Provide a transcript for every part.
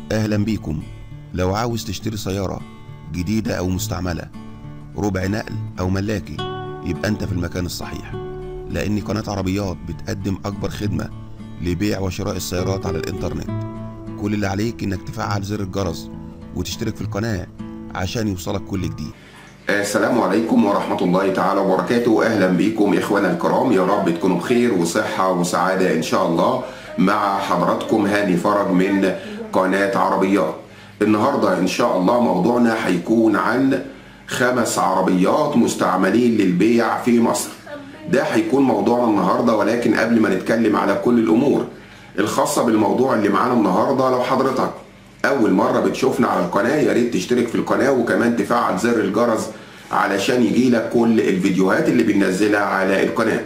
أهلا بيكم لو عاوز تشتري سيارة جديدة أو مستعملة ربع نقل أو ملاكي يبقى أنت في المكان الصحيح لأن قناة عربيات بتقدم أكبر خدمة لبيع وشراء السيارات على الإنترنت كل اللي عليك إنك تفعل زر الجرس وتشترك في القناة عشان يوصلك كل جديد السلام عليكم ورحمة الله تعالى وبركاته أهلا بكم إخوانا الكرام يا رب تكونوا بخير وصحة وسعادة إن شاء الله مع حضراتكم هاني فرج من قناة عربيات النهاردة إن شاء الله موضوعنا هيكون عن خمس عربيات مستعملين للبيع في مصر ده هيكون موضوعنا النهاردة ولكن قبل ما نتكلم على كل الأمور الخاصة بالموضوع اللي معانا النهاردة لو حضرتك أول مرة بتشوفنا على القناة يا ريت تشترك في القناة وكمان تفعل زر الجرس علشان يجيلك كل الفيديوهات اللي بننزلها على القناة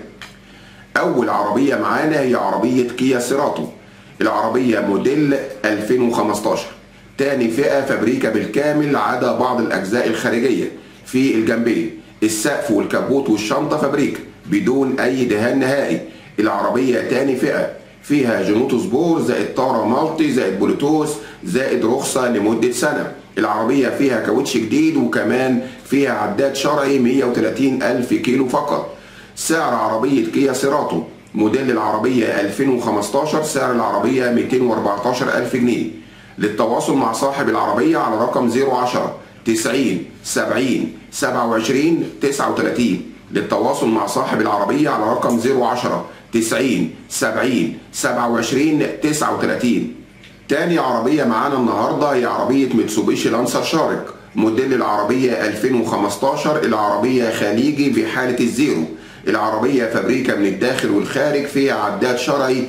أول عربية معانا هي عربية كيا سيراتو العربية موديل 2015 تاني فئة فابريكا بالكامل عدا بعض الأجزاء الخارجية في الجنبين السقف والكبوت والشنطة فابريكا بدون أي دهان نهائي العربية تاني فئة فيها جنوط سبور زائد طارة مالتي زائد بلوتوث زائد رخصة لمدة سنة العربية فيها كاوتش جديد وكمان فيها عداد شرعي 130 ألف كيلو فقط سعر عربية كيا سيراتو موديل العربية 2015 سعر العربية 214 ألف جنيه للتواصل مع صاحب العربية على رقم 010 90 70 27 39 للتواصل مع صاحب العربية على رقم 010 90 70 27 39 تاني عربية معانا النهاردة هي عربية ميتسوبيشي لانسر شارك موديل العربية 2015 العربية خليجي بحالة الزيرو العربية فابريكا من الداخل والخارج فيها عداد شرعي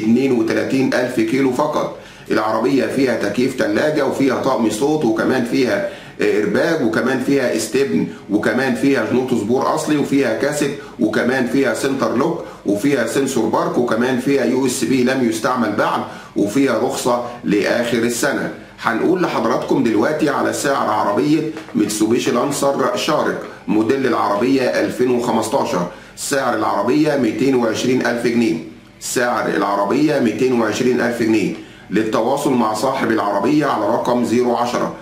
32 ألف كيلو فقط العربية فيها تكييف ثلاجة وفيها طقم صوت وكمان فيها إرباج وكمان فيها استبن وكمان فيها جنوط سبور أصلي وفيها كاسيت وكمان فيها سنتر لوك وفيها سنسور بارك وكمان فيها يو اس بي لم يستعمل بعد وفيها رخصة لآخر السنة هنقول لحضراتكم دلوقتي على سعر عربية ميتسوبيشي لانسر شارك موديل العربية 2015 سعر العربية 220 ألف جنيه سعر العربية 220 ألف جنيه للتواصل مع صاحب العربية على رقم 010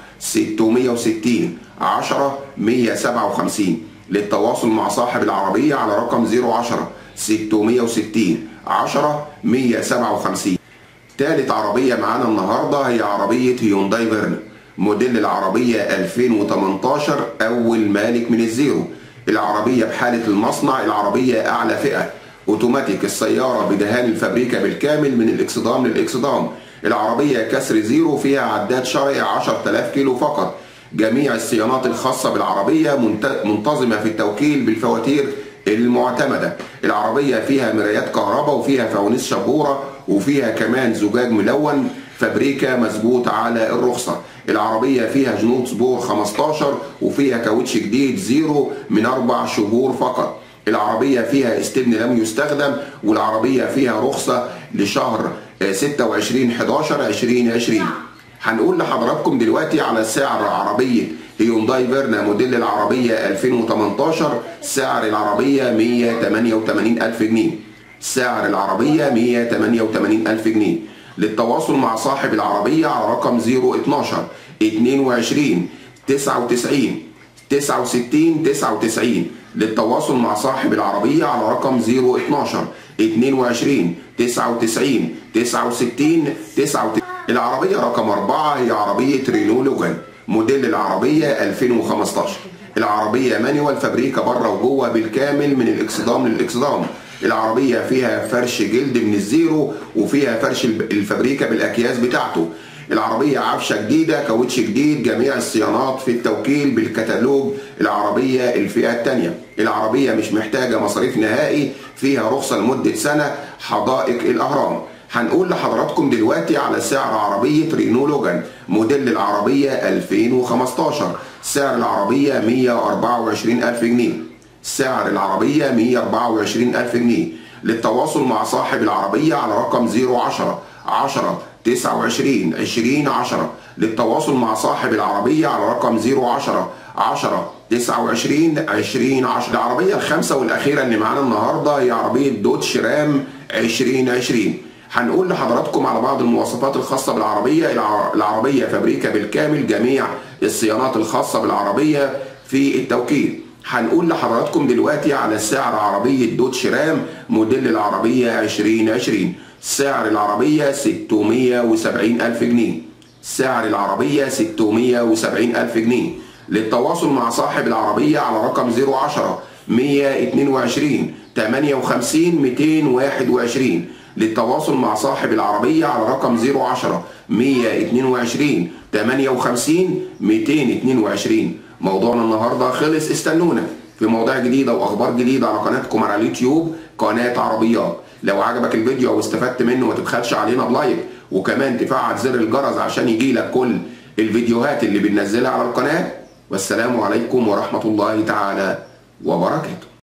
660 10 157 للتواصل مع صاحب العربية على رقم 010 660 10 157 تالت عربية معانا النهاردة هي عربية هيونداي فيرنا موديل العربية 2018 أول مالك من الزيرو العربية بحالة المصنع العربية أعلى فئة أوتوماتيك السيارة بدهان الفابريكا بالكامل من الإكسدام للإكسدام العربية كسر زيرو فيها عداد شرعي 10000 كيلو فقط جميع الصيانات الخاصة بالعربية منتظمة في التوكيل بالفواتير المعتمدة العربية فيها مرايات كهرباء وفيها فوانيس شبورة وفيها كمان زجاج ملون فابريكا مظبوط على الرخصة العربية فيها جنوط سبور 15 وفيها كاوتش جديد زيرو من أربع شهور فقط العربية فيها استبن لم يستخدم والعربية فيها رخصة لشهر 26 11 2020 هنقول لحضراتكم دلوقتي على سعر عربية هيونداي فيرنا موديل العربية 2018 سعر العربية 188 ألف جنيه سعر العربية 188 ألف جنيه للتواصل مع صاحب العربية على رقم 012 22 99 69 99 للتواصل مع صاحب العربية على رقم 012 22 99 69 99 العربية رقم 4 هي عربية رينو لوجان موديل العربية 2015 العربية مانيوال فابريكا بره وجوه بالكامل من الاكسدام للاكسدام العربية فيها فرش جلد من الزيرو وفيها فرش الفابريكا بالأكياس بتاعته العربية عفشة جديدة كاوتش جديد جميع الصيانات في التوكيل بالكتالوج العربية الفئة الثانية العربية مش محتاجة مصاريف نهائي فيها رخصة لمدة سنة حدائق الأهرام هنقول لحضراتكم دلوقتي على سعر عربية رينو لوجان موديل العربية 2015 سعر العربية 124 ألف جنيه سعر العربية 124 ألف جنيه للتواصل مع صاحب العربية على رقم 010 10 29 20 10 للتواصل مع صاحب العربية على رقم 010 10 29 20 10 العربية الخامسة والأخيرة اللي معانا النهاردة هي عربية دوتش رام 2020 هنقول لحضراتكم على بعض المواصفات الخاصة بالعربية الع- العربية فابريكا بالكامل جميع الصيانات الخاصة بالعربية في التوكيل هنقول لحضراتكم دلوقتي على سعر عربية دوتش رام موديل العربية 2020 سعر العربية 670 ألف جنيه سعر العربية 670 ألف جنيه للتواصل مع صاحب العربية على رقم 010 122 58 221 للتواصل مع صاحب العربية على رقم 010 122 58 222 موضوعنا النهاردة خلص استنونا في مواضيع جديدة وأخبار جديدة على قناتكم على اليوتيوب قناة عربيات لو عجبك الفيديو أو استفدت منه ما تبخلش علينا بلايك وكمان تفعل زر الجرس عشان يجيلك كل الفيديوهات اللي بننزلها على القناة والسلام عليكم ورحمة الله تعالى وبركاته